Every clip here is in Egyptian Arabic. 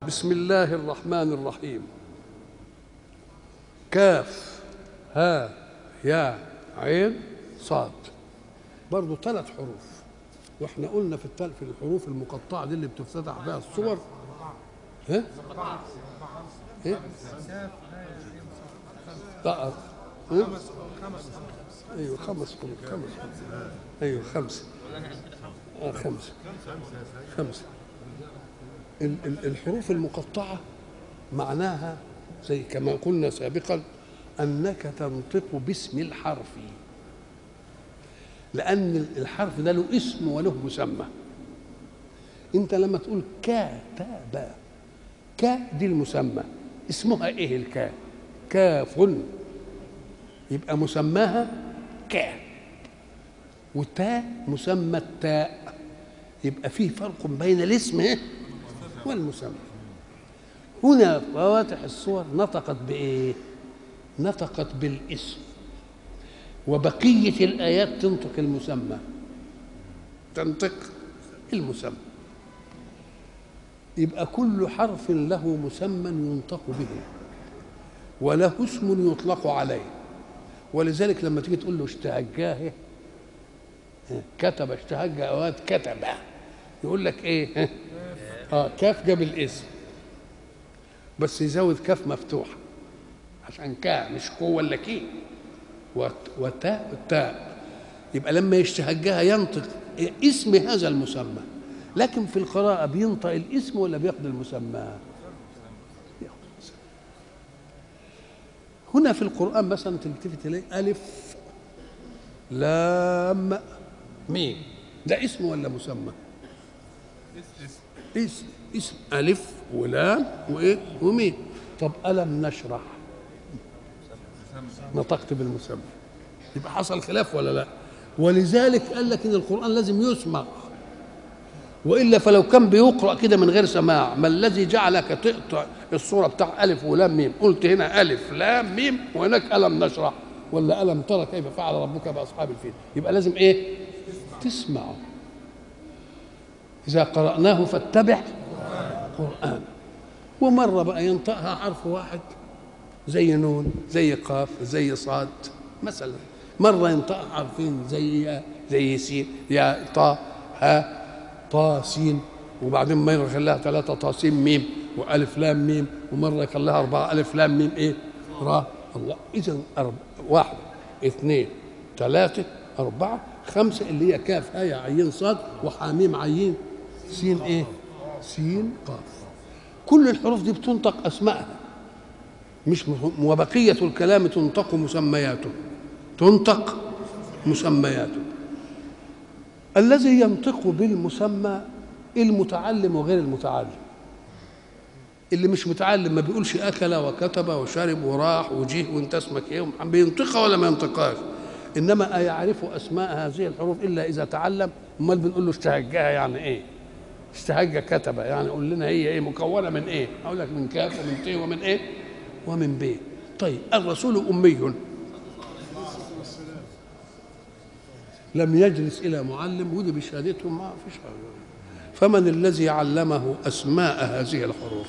بسم الله الرحمن الرحيم كاف ها يا عين صاد برضو ثلاث حروف واحنا قلنا في التل في الحروف المقطعه دي اللي بتفتتح بها الصور ها ايه لا ها؟ ايوه خمس حروف خمس حروف ايوه خمسه اه خمسه خمسه ال- ال- الحروف المقطعة معناها زي كما قلنا سابقا أنك تنطق باسم الحرف لأن الحرف ده له اسم وله مسمى أنت لما تقول كتب ك دي المسمى اسمها إيه الكاف كاف يبقى مسماها ك وتاء مسمى التاء يبقى فيه فرق بين الاسم إيه؟ والمسمى هنا فواتح الصور نطقت بايه نطقت بالاسم وبقيه الايات تنطق المسمى تنطق المسمى يبقى كل حرف له مسمى ينطق به وله اسم يطلق عليه ولذلك لما تيجي تقول له اشتهجاه كتب اشتهج اوقات كتب يقول لك ايه اه كاف جاب الاسم بس يزود كاف مفتوحه عشان كا مش كو ولا كي وت- وتاء التاء يبقى لما يشتهجها ينطق اسم هذا المسمى لكن في القراءة بينطق الاسم ولا بياخد المسمى؟ بياخد المسمى. هنا في القرآن مثلا تلتفت إليه ألف لام ميم ده اسم ولا مسمى؟ اسم اسم ألف ولام وإيه وميم طب ألم نشرح نطقت بالمسمى يبقى حصل خلاف ولا لا ولذلك قال لك ان القران لازم يسمع والا فلو كان بيقرا كده من غير سماع ما الذي جعلك تقطع الصوره بتاع الف ولام ميم قلت هنا الف لام ميم وهناك الم نشرح ولا الم ترى كيف فعل ربك باصحاب الفيل يبقى لازم ايه تسمعه إذا قرأناه فاتبع قرآن ومرة بقى ينطقها حرف واحد زي نون زي قاف زي صاد مثلا مرة ينطقها حرفين زي يا زي سين يا طا ها طا سين وبعدين مرة يخليها ثلاثة طا سين ميم وألف لام ميم ومرة يخليها أربعة ألف لام ميم إيه را الله إذا أرب... واحد اثنين ثلاثة أربعة خمسة اللي هي كاف هاء عين صاد وحاميم عين سين إيه سين قاف كل الحروف دي بتنطق أسمائها مش م- وبقية الكلام تنطق مسمياته تنطق مسمياته الذي ينطق بالمسمى المتعلم وغير المتعلم اللي مش متعلم ما بيقولش اكل وكتب وشرب وراح وجيه وانت اسمك ايه ومحمد بينطقها ولا ما ينطقهاش انما ايعرف اسماء هذه الحروف الا اذا تعلم امال بنقول له اشتهجها يعني ايه اشتهج كتب يعني قول لنا هي ايه مكونه من ايه اقول لك من كاف ومن ت ومن ايه ومن ب طيب الرسول امي لم يجلس الى معلم ودي بشهادتهم ما فيش حاجه فمن الذي علمه اسماء هذه الحروف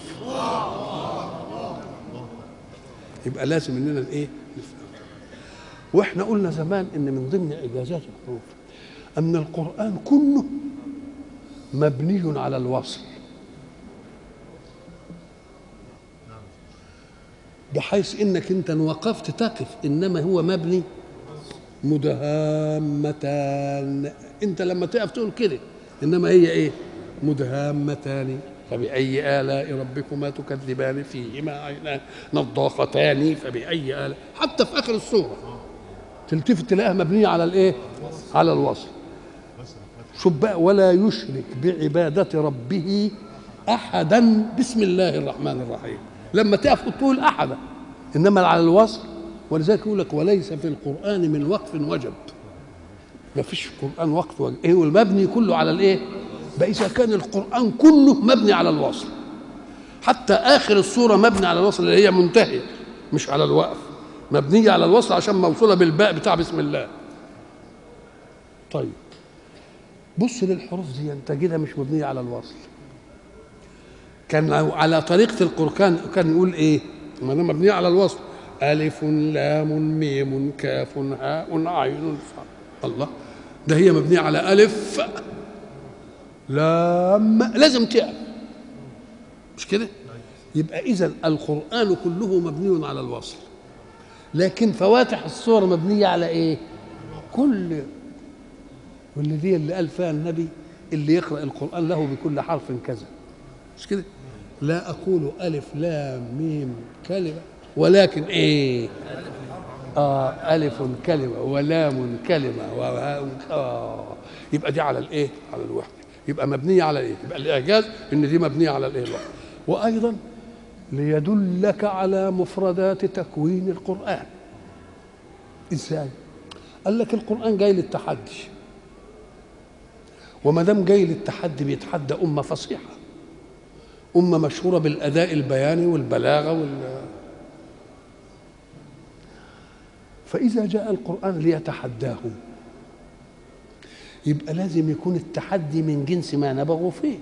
يبقى لازم اننا ايه نفهم واحنا قلنا زمان ان من ضمن اجازات الحروف ان القران كله مبني على الوصل بحيث انك انت إن وقفت تقف انما هو مبني مدهامتان انت لما تقف تقول كده انما هي ايه مدهامتان فبأي آلاء ربكما تكذبان فيهما عينان نضاختان فبأي آلاء حتى في آخر السورة تلتفت تلاقيها مبنية على الإيه؟ على الوصل شوف بقى ولا يشرك بعبادة ربه أحدا بسم الله الرحمن الرحيم لما تقف تقول أحدا إنما على الوصل ولذلك يقول لك وليس في القرآن من وقف وجب ما فيش في القرآن وقف وجب إيه والمبني كله على الإيه بقى إذا كان القرآن كله مبني على الوصل حتى آخر السورة مبني على الوصل اللي هي منتهية مش على الوقف مبنية على الوصل عشان موصولة بالباء بتاع بسم الله طيب بص للحروف دي انت كده مش مبنيه على الوصل كان على طريقة القرآن كان يقول إيه؟ ما دام مبنية على الوصف ألف لام ميم كاف هاء عين فاء الله ده هي مبنية على ألف لام لازم تقف مش كده؟ يبقى إذا القرآن كله مبني على الوصل لكن فواتح الصور مبنية على إيه؟ كل واللي دي اللي قال فيها النبي اللي يقرأ القرآن له بكل حرف كذا مش كده؟ لا أقول ألف لام ميم كلمة ولكن إيه؟ آه ألف كلمة ولام كلمة وهاء آه يبقى دي على الإيه؟ على الوحدة يبقى مبنية على إيه؟ يبقى الإعجاز إن دي مبنية على الإيه؟ الوحدة وأيضا ليدلك على مفردات تكوين القرآن ازاي؟ قال لك القرآن جاي للتحدي وما دام جاي للتحدي بيتحدى أمة فصيحة أمة مشهورة بالأداء البياني والبلاغة وال فإذا جاء القرآن ليتحداهم يبقى لازم يكون التحدي من جنس ما نبغوا فيه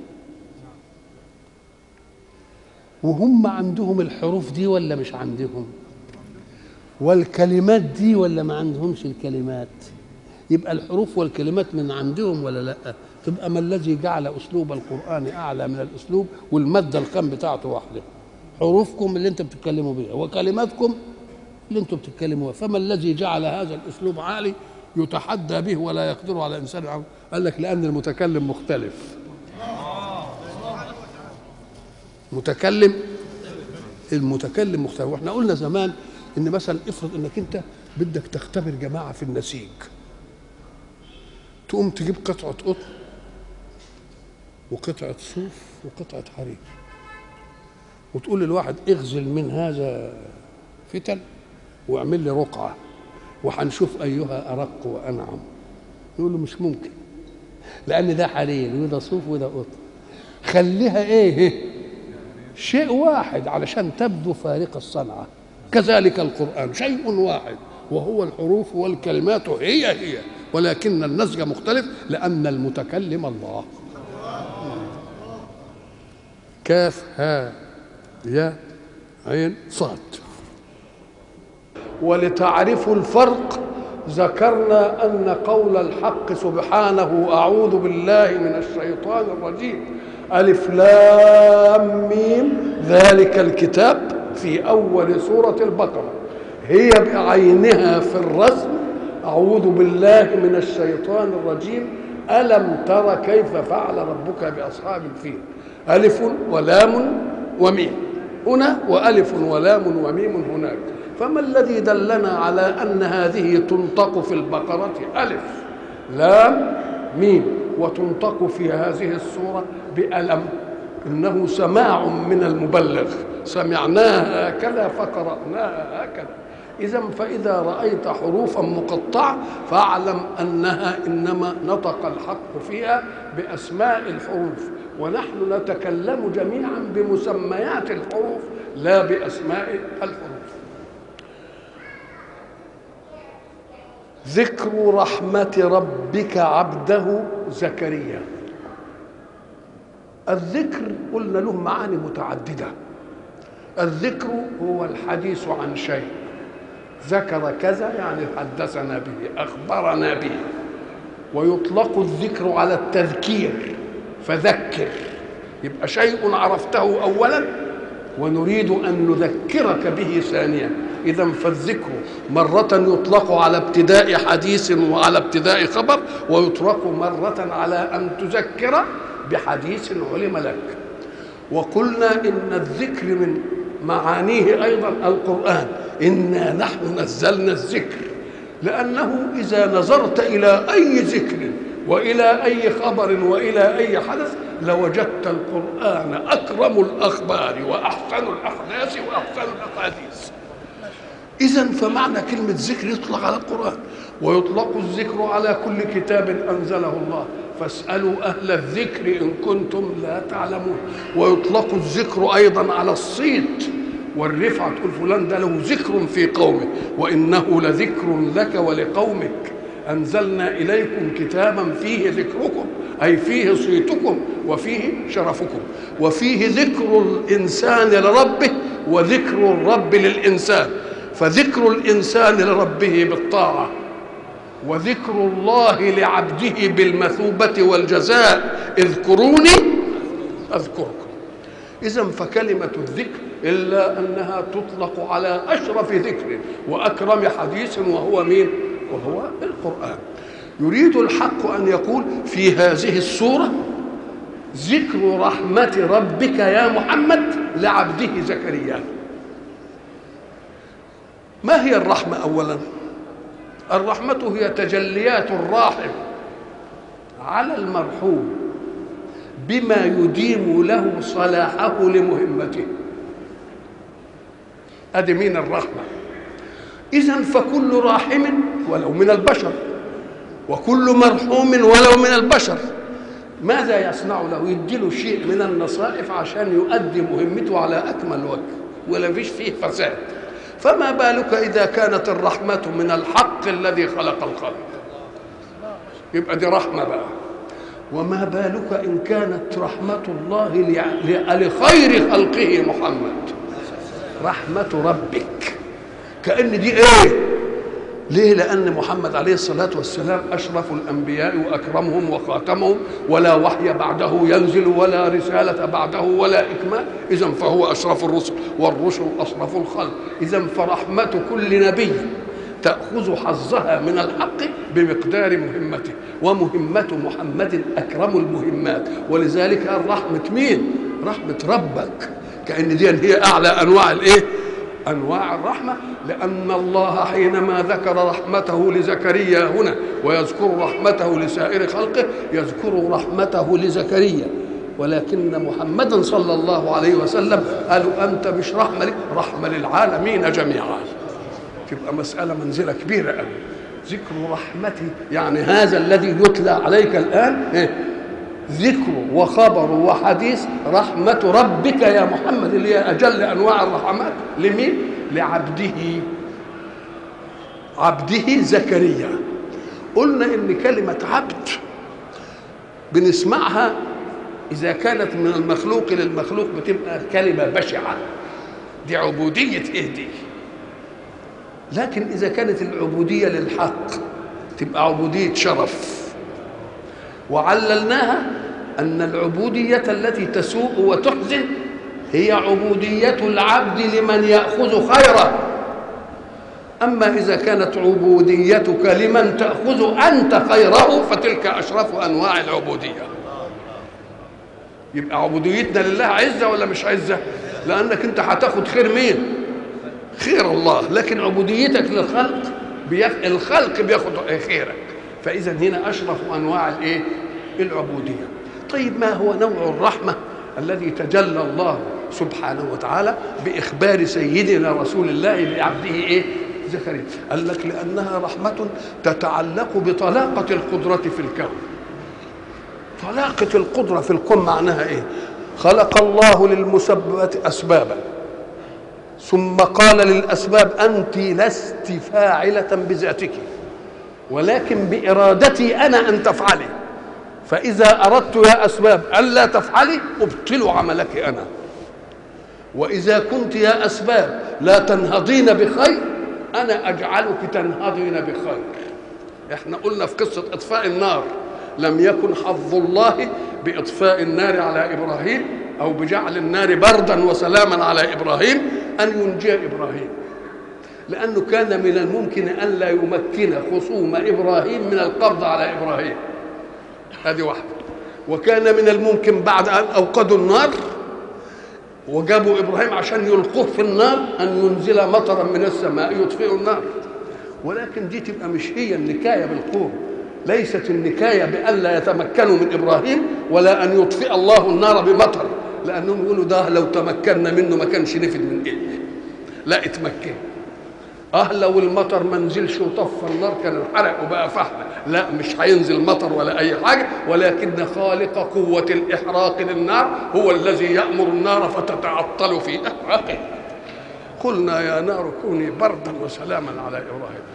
وهم عندهم الحروف دي ولا مش عندهم والكلمات دي ولا ما عندهمش الكلمات يبقى الحروف والكلمات من عندهم ولا لا تبقى ما الذي جعل اسلوب القران اعلى من الاسلوب والماده الخام بتاعته واحده حروفكم اللي انتم بتتكلموا بها وكلماتكم اللي انتم بتتكلموا بها فما الذي جعل هذا الاسلوب عالي يتحدى به ولا يقدر على انسان عم. قال لك لان المتكلم مختلف متكلم المتكلم مختلف واحنا قلنا زمان ان مثلا افرض انك انت بدك تختبر جماعه في النسيج تقوم تجيب قطعه قطن وقطعه صوف وقطعه حرير وتقول للواحد اغزل من هذا فتل واعمل لي رقعه وهنشوف ايها ارق وانعم يقول له مش ممكن لان ده حرير وده صوف وده قطن خليها ايه شيء واحد علشان تبدو فارق الصنعه كذلك القرآن شيء واحد وهو الحروف والكلمات هي هي ولكن النسج مختلف لأن المتكلم الله كاف ها يا عين صاد ولتعرفوا الفرق ذكرنا أن قول الحق سبحانه أعوذ بالله من الشيطان الرجيم ألف لام ميم ذلك الكتاب في أول سورة البقرة هي بعينها في الرسم أعوذ بالله من الشيطان الرجيم ألم تر كيف فعل ربك بأصحاب الفيل ألف ولام وميم هنا وألف ولام وميم هناك فما الذي دلنا على أن هذه تنطق في البقرة ألف لام ميم وتنطق في هذه السورة بألم إنه سماع من المبلغ سمعناها هكذا فقرأناها هكذا إذا فإذا رأيت حروفا مقطعة فاعلم أنها إنما نطق الحق فيها بأسماء الحروف ونحن نتكلم جميعا بمسميات الحروف لا بأسماء الحروف ذكر رحمة ربك عبده زكريا الذكر قلنا له معاني متعدده الذكر هو الحديث عن شيء ذكر كذا يعني حدثنا به اخبرنا به ويطلق الذكر على التذكير فذكر يبقى شيء عرفته اولا ونريد ان نذكرك به ثانيا اذا فالذكر مره يطلق على ابتداء حديث وعلى ابتداء خبر ويطلق مره على ان تذكر بحديث علم لك وقلنا ان الذكر من معانيه ايضا القران انا نحن نزلنا الذكر لانه اذا نظرت الى اي ذكر والى اي خبر والى اي حدث لوجدت القران اكرم الاخبار واحسن الاحداث واحسن الاحاديث اذا فمعنى كلمه ذكر يطلق على القران ويطلق الذكر على كل كتاب انزله الله فاسالوا اهل الذكر ان كنتم لا تعلمون ويطلق الذكر ايضا على الصيت والرفعه تقول فلان ده له ذكر في قومه وانه لذكر لك ولقومك أنزلنا إليكم كتابا فيه ذكركم أي فيه صيتكم وفيه شرفكم وفيه ذكر الإنسان لربه وذكر الرب للإنسان فذكر الإنسان لربه بالطاعة وذكر الله لعبده بالمثوبة والجزاء اذكروني أذكركم إذا فكلمة الذكر إلا أنها تطلق على أشرف ذكر وأكرم حديث وهو مين؟ وهو القرآن يريد الحق أن يقول في هذه السورة ذكر رحمة ربك يا محمد لعبده زكريا ما هي الرحمة أولا الرحمة هي تجليات الراحم على المرحوم بما يديم له صلاحه لمهمته ادي مين الرحمه اذا فكل راحم ولو من البشر وكل مرحوم ولو من البشر ماذا يصنع له يديله شيء من النصائف عشان يؤدي مهمته على اكمل وجه ولا فيش فيه فساد فما بالك اذا كانت الرحمه من الحق الذي خلق الخلق يبقى دي رحمه بقى وما بالك ان كانت رحمه الله لخير خلقه محمد رحمه ربك كان دي ايه ليه لان محمد عليه الصلاه والسلام اشرف الانبياء واكرمهم وخاتمهم ولا وحي بعده ينزل ولا رساله بعده ولا اكمال اذا فهو اشرف الرسل والرسل اشرف الخلق اذا فرحمه كل نبي تأخذ حظها من الحق بمقدار مهمته ومهمة محمد أكرم المهمات ولذلك قال رحمة مين؟ رحمة ربك كأن دي هي أعلى أنواع الإيه؟ أنواع الرحمة لأن الله حينما ذكر رحمته لزكريا هنا ويذكر رحمته لسائر خلقه يذكر رحمته لزكريا ولكن محمدا صلى الله عليه وسلم قالوا أنت مش رحمة لي رحمة للعالمين جميعا تبقى مسألة منزلة كبيرة قوي ذكر رحمتي يعني هذا الذي يتلى عليك الآن إيه؟ ذكر وخبر وحديث رحمة ربك يا محمد اللي هي أجل أنواع الرحمات لمين؟ لعبده عبده زكريا قلنا إن كلمة عبد بنسمعها إذا كانت من المخلوق للمخلوق بتبقى كلمة بشعة دي عبودية إيه دي؟ لكن إذا كانت العبودية للحق تبقى عبودية شرف وعللناها أن العبودية التي تسوء وتحزن هي عبودية العبد لمن يأخذ خيره أما إذا كانت عبوديتك لمن تأخذ أنت خيره فتلك أشرف أنواع العبودية يبقى عبوديتنا لله عزة ولا مش عزة لأنك أنت هتاخد خير مين خير الله لكن عبوديتك للخلق بيخ... الخلق بياخد خيرك فاذا هنا اشرف انواع الايه العبوديه طيب ما هو نوع الرحمه الذي تجلى الله سبحانه وتعالى باخبار سيدنا رسول الله لعبده ايه زكريا قال لك لانها رحمه تتعلق بطلاقه القدره في الكون طلاقه القدره في الكون معناها ايه خلق الله للمسببات اسبابا ثم قال للأسباب أنت لست فاعلة بذاتك ولكن بإرادتي أنا أن تفعلي فإذا أردت يا أسباب ألا تفعلي أبطل عملك أنا وإذا كنت يا أسباب لا تنهضين بخير أنا أجعلك تنهضين بخير احنا قلنا في قصة إطفاء النار لم يكن حظ الله بإطفاء النار على إبراهيم أو بجعل النار بردا وسلاما على إبراهيم أن ينجي إبراهيم لأنه كان من الممكن أن لا يمكن خصوم إبراهيم من القبض على إبراهيم هذه واحدة وكان من الممكن بعد أن أوقدوا النار وجابوا إبراهيم عشان يلقوه في النار أن ينزل مطرا من السماء يطفئ النار ولكن دي تبقى مش هي النكاية بالقوة ليست النكاية بأن لا يتمكنوا من إبراهيم ولا أن يطفئ الله النار بمطر لأنهم يقولوا ده لو تمكنا منه ما كانش نفد من إيه لا اتمكن اه لو المطر ما نزلش وطفى النار كان الحرق وبقى فحم لا مش هينزل مطر ولا اي حاجه ولكن خالق قوه الاحراق للنار هو الذي يامر النار فتتعطل في احراقه قلنا يا نار كوني بردا وسلاما على ابراهيم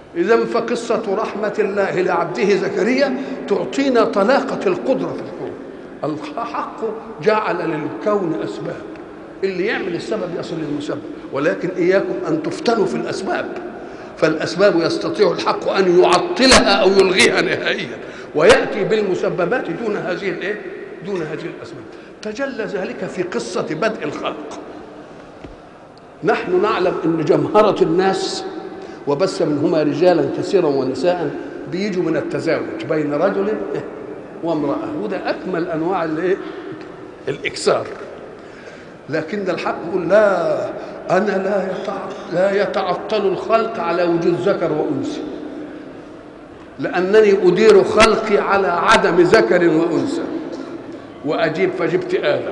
إذا فقصة رحمة الله لعبده زكريا تعطينا طلاقة القدرة في الكون الحق جعل للكون أسباب اللي يعمل السبب يصل للمسبب ولكن إياكم أن تفتنوا في الأسباب فالأسباب يستطيع الحق أن يعطلها أو يلغيها نهائيا ويأتي بالمسببات دون هذه الإيه؟ دون هذه الأسباب تجلى ذلك في قصة بدء الخلق نحن نعلم أن جمهرة الناس وبث منهما رجالا كثيرا ونساء بيجوا من التزاوج بين رجل وامرأة وده أكمل أنواع الإيه؟ الإكسار لكن الحق يقول لا أنا لا لا يتعطل الخلق على وجود ذكر وأنثى لأنني أدير خلقي على عدم ذكر وأنثى وأجيب فجبت آدم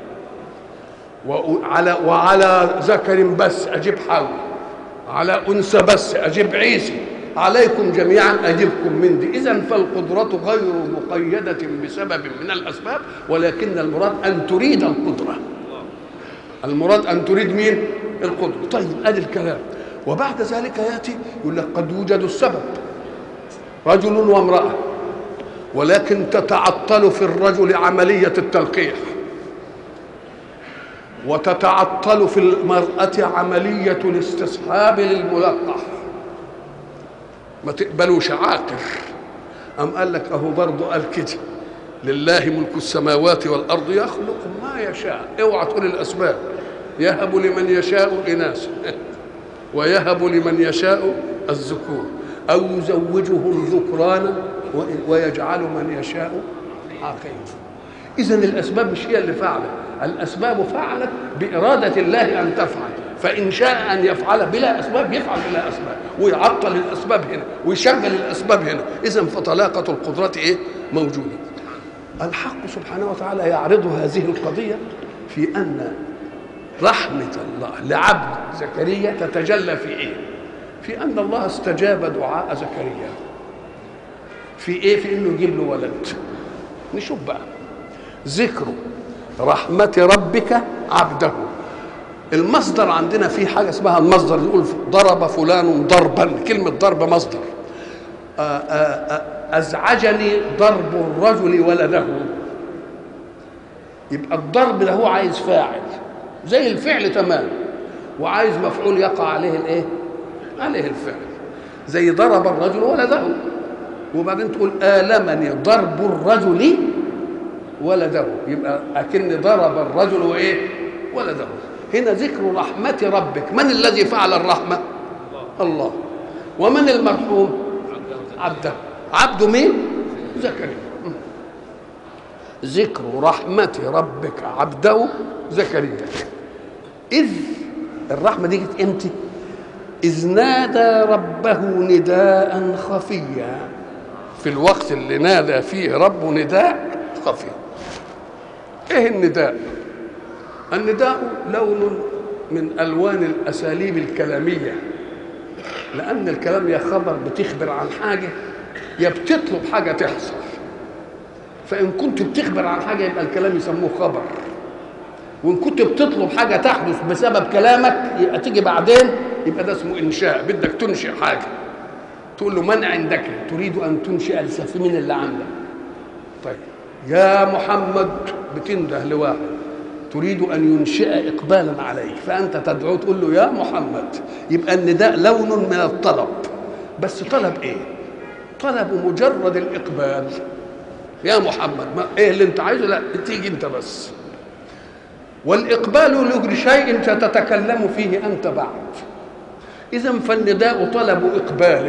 وعلى وعلى ذكر بس أجيب حواء على أنثى بس أجيب عيسى عليكم جميعا أجبكم من دي إذا فالقدرة غير مقيدة بسبب من الأسباب ولكن المراد أن تريد القدرة المراد أن تريد مين القدرة طيب أدي الكلام وبعد ذلك يأتي يقول لك قد يوجد السبب رجل وامرأة ولكن تتعطل في الرجل عملية التلقيح وتتعطل في المرأة عملية الاستصحاب للملقح ما تقبلوش عاقر أم قال لك أهو برضه قال كده لله ملك السماوات والأرض يخلق ما يشاء اوعى تقول الأسباب يهب لمن يشاء إناثا ويهب لمن يشاء الذكور أو يزوجهم ذكرانا ويجعل من يشاء عاقلا إذا الأسباب مش هي اللي فعلت الأسباب فعلت بإرادة الله أن تفعل فإن شاء أن يفعل بلا أسباب يفعل بلا أسباب ويعطل الأسباب هنا ويشغل الأسباب هنا إذا فطلاقة القدرة إيه موجودة الحق سبحانه وتعالى يعرض هذه القضية في أن رحمة الله لعبد زكريا تتجلى في إيه؟ في أن الله استجاب دعاء زكريا في إيه؟ في إنه يجيب له ولد نشوف بقى ذكر رحمة ربك عبده المصدر عندنا في حاجة اسمها المصدر نقول ضرب فلان ضربا كلمة ضرب مصدر آآ آآ أزعجني ضرب الرجل ولده يبقى الضرب ده هو عايز فاعل زي الفعل تمام وعايز مفعول يقع عليه الايه عليه الفعل زي ضرب الرجل ولده وبعدين تقول آلمني ضرب الرجل ولده يبقى أكن ضرب الرجل وإيه ولده هنا ذكر رحمة ربك من الذي فعل الرحمة الله ومن المرحوم عبده عبده مين زكريا ذكر رحمة ربك عبده زكريا إذ الرحمة دي جت إمتى؟ إذ نادى ربه نداء خفيا في الوقت اللي نادى فيه ربه نداء خفي إيه النداء؟ النداء لون من ألوان الأساليب الكلامية لأن الكلام يا خبر بتخبر عن حاجة يا بتطلب حاجة تحصل فإن كنت بتخبر عن حاجة يبقى الكلام يسموه خبر وإن كنت بتطلب حاجة تحدث بسبب كلامك يبقى تيجي بعدين يبقى ده اسمه إنشاء بدك تنشئ حاجة تقول له من عندك تريد أن تنشئ السفينة اللي عندك طيب يا محمد بتنده لواحد تريد أن ينشئ إقبالا عليه فأنت تدعو تقول له يا محمد يبقى النداء لون من الطلب بس طلب إيه طلب مجرد الإقبال يا محمد ما إيه اللي أنت عايزه لا تيجي أنت بس والإقبال لشيء ستتكلم فيه أنت بعد إذا فالنداء طلب إقبال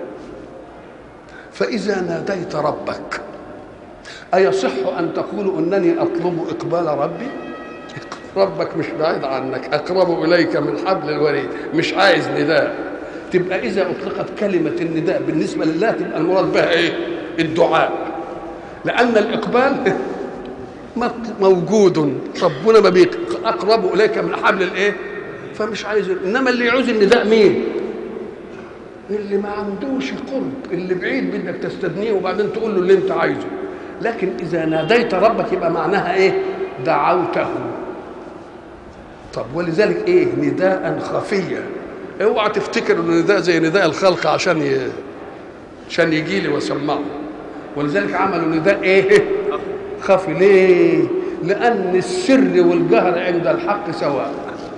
فإذا ناديت ربك أيصح أن تقول أنني أطلب إقبال ربي ربك مش بعيد عنك أقرب إليك من حبل الوريد مش عايز نداء تبقى إذا أطلقت كلمة النداء بالنسبة لله تبقى المراد بها إيه الدعاء لأن الإقبال موجود ربنا ما أقرب إليك من حبل الإيه فمش عايز إنما اللي يعوز النداء مين اللي ما عندوش قرب اللي بعيد بدك تستدنيه وبعدين تقول له اللي انت عايزه لكن اذا ناديت ربك يبقى معناها ايه دعوته طب ولذلك ايه نداء خفيا اوعى تفتكر ان النداء زي نداء الخلق عشان ي... عشان يجي لي واسمعه ولذلك عملوا نداء ايه خفي ليه لان السر والجهر عند الحق سواء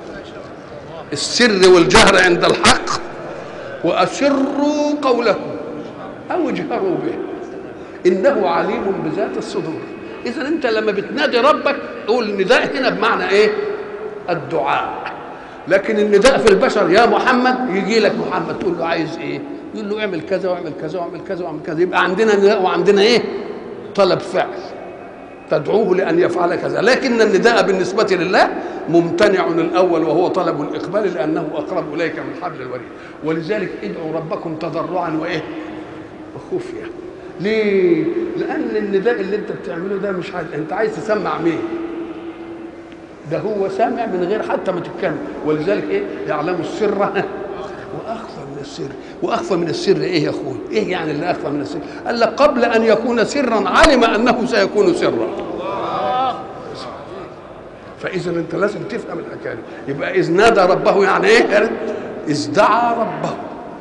السر والجهر عند الحق واسروا قولكم او اجهروا به انه عليم بذات الصدور اذا انت لما بتنادي ربك قول النداء هنا بمعنى ايه الدعاء لكن النداء في البشر يا محمد يجي لك محمد تقول له عايز ايه يقول له اعمل كذا واعمل كذا واعمل كذا واعمل كذا يبقى عندنا نداء وعندنا ايه طلب فعل تدعوه لان يفعل كذا لكن النداء بالنسبه لله ممتنع الاول وهو طلب الاقبال لانه اقرب اليك من حبل الوريد ولذلك ادعوا ربكم تضرعا وايه وخفيه ليه لان النداء اللي انت بتعمله ده مش عايز انت عايز تسمع مين ده هو سامع من غير حتى ما تتكلم ولذلك ايه يعلم السر واخفى من السر واخفى من السر ايه يا اخوي ايه يعني اللي اخفى من السر قال لك قبل ان يكون سرا علم انه سيكون سرا فاذا انت لازم تفهم الحكايه دي يبقى اذ نادى ربه يعني ايه اذ دعا ربه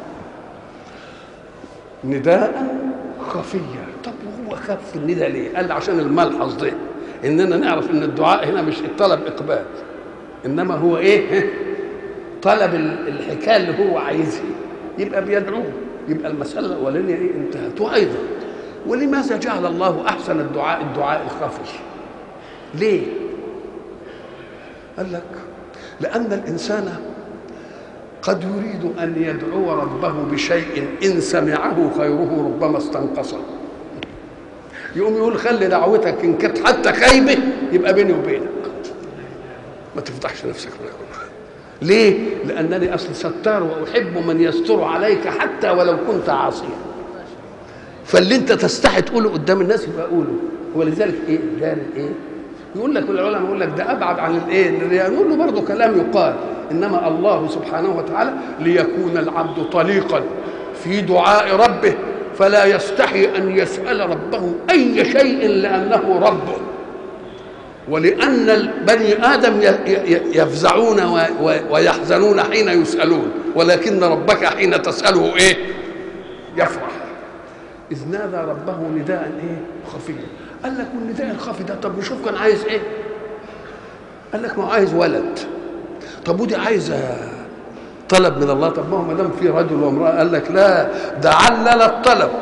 نداء خفيا طب وهو خف النداء ليه قال عشان الملحظ ده اننا نعرف ان الدعاء هنا مش الطلب اقبال انما هو ايه طلب الحكايه اللي هو عايزها يبقى بيدعوه يبقى المساله الاولانيه ايه انتهت وايضا ولماذا جعل الله احسن الدعاء الدعاء الخفي ليه قال لك لان الانسان قد يريد ان يدعو ربه بشيء ان سمعه خيره ربما استنقصه يقوم يقول خلي دعوتك ان كانت حتى خايبه يبقى بيني وبينك ما تفضحش نفسك من ليه؟ لأنني أصل ستار وأحب من يستر عليك حتى ولو كنت عاصيا. فاللي أنت تستحي تقوله قدام الناس يبقى قوله، ولذلك إيه؟ جاري إيه؟ يقول لك العلماء يقول لك ده أبعد عن الإيه؟ الرياء، نقول له برضه كلام يقال، إنما الله سبحانه وتعالى ليكون العبد طليقا في دعاء ربه فلا يستحي أن يسأل ربه أي شيء لأنه ربه. ولأن بني آدم يفزعون ويحزنون حين يسألون ولكن ربك حين تسأله إيه يفرح إذ نادى ربه نداء إيه خفيا قال لك والنداء الخفي ده طب نشوف كان عايز إيه قال لك ما عايز ولد طب ودي عايزة طلب من الله طب ما هو ما دام في رجل وامرأة قال لك لا ده علل الطلب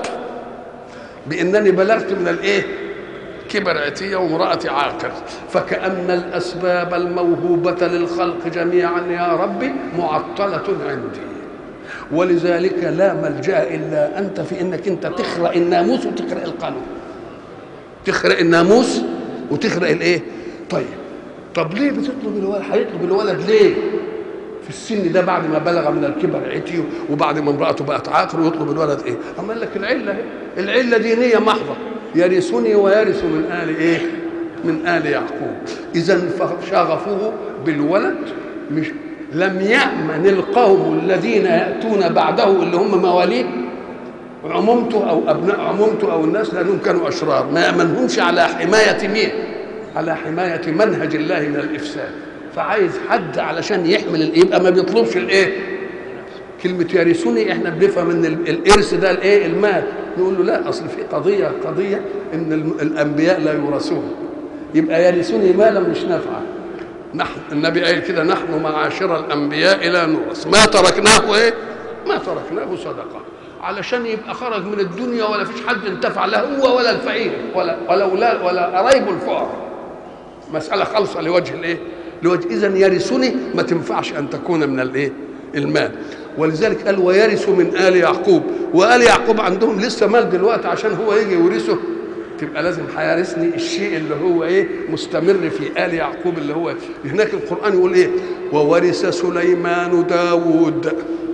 بأنني بلغت من الإيه كبر عتية وامرأة عاقر فكأن الأسباب الموهوبة للخلق جميعا يا ربي معطلة عندي ولذلك لا ملجأ إلا أنت في إنك أنت تخرق الناموس وتخرق القانون تخرق الناموس وتخرق الإيه طيب طب ليه بتطلب الولد هيطلب الولد ليه في السن ده بعد ما بلغ من الكبر عتي وبعد ما امرأته بقت عاقر ويطلب الولد ايه؟ أما قال لك العلة العلة دينية محضة يرثني ويرث من آل إيه؟ من آل يعقوب إذا فشغفه بالولد مش لم يأمن القوم الذين يأتون بعده اللي هم مواليه عمومته أو أبناء عمومته أو الناس لأنهم كانوا أشرار ما يأمنهمش على حماية مين؟ على حماية منهج الله من الإفساد فعايز حد علشان يحمل يبقى ما بيطلبش الإيه؟ كلمة يرثني احنا بنفهم ان الارث ده الايه المال نقول له لا اصل في قضية قضية ان الانبياء لا يورثون يبقى يرثني مالا مش نافعة نحن النبي قال كده نحن معاشر الانبياء لا نورث ما تركناه ايه ما تركناه صدقة علشان يبقى خرج من الدنيا ولا فيش حد انتفع لا هو ولا الفقير ولا ولا ولا, ولا قرايبه الفقراء مسألة خالصة لوجه الايه لوجه اذا يرثني ما تنفعش ان تكون من الايه المال ولذلك قال ويرث من ال يعقوب وال يعقوب عندهم لسه مال دلوقتي عشان هو يجي يورثه تبقى لازم هيرثني الشيء اللي هو ايه مستمر في ال يعقوب اللي هو هناك القران يقول ايه وورث سليمان داود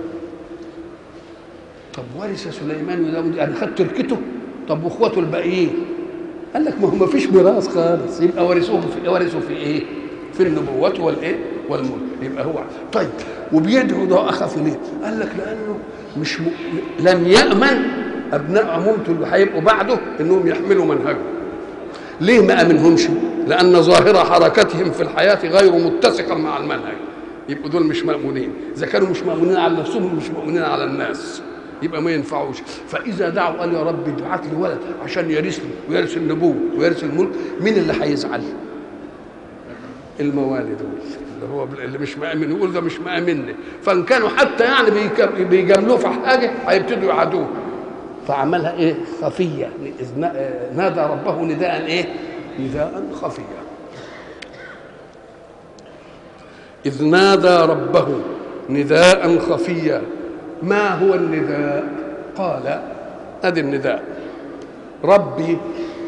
طب ورث سليمان داود يعني خد تركته طب واخواته الباقيين قال لك ما هو ما فيش ميراث خالص يبقى ورثوه في ورثوا في ايه في النبوة والايه والملك يبقى هو طيب وبيدعو ده اخف ليه قال لك لانه مش م... لم يامن ابناء عمومته اللي هيبقوا بعده انهم يحملوا منهجه ليه ما امنهمش لان ظاهر حركتهم في الحياه غير متسقه مع المنهج يبقوا دول مش مامونين اذا كانوا مش مامونين على نفسهم مش مامونين على الناس يبقى ما ينفعوش فاذا دعوا قال يا رب ابعت لي ولد عشان يرثني ويرث النبوه ويرث الملك مين اللي هيزعل؟ الموالي دول اللي هو اللي مش مأمن يقول ده مش مأمني فان كانوا حتى يعني بيك- بيجاملوه في حاجه هيبتدوا يعادوه فعملها ايه خفيه إذ نا- نادى ربه نداء ايه نداء خفيا إذ نادى ربه نداء خفيا ما هو النداء قال ادي النداء ربي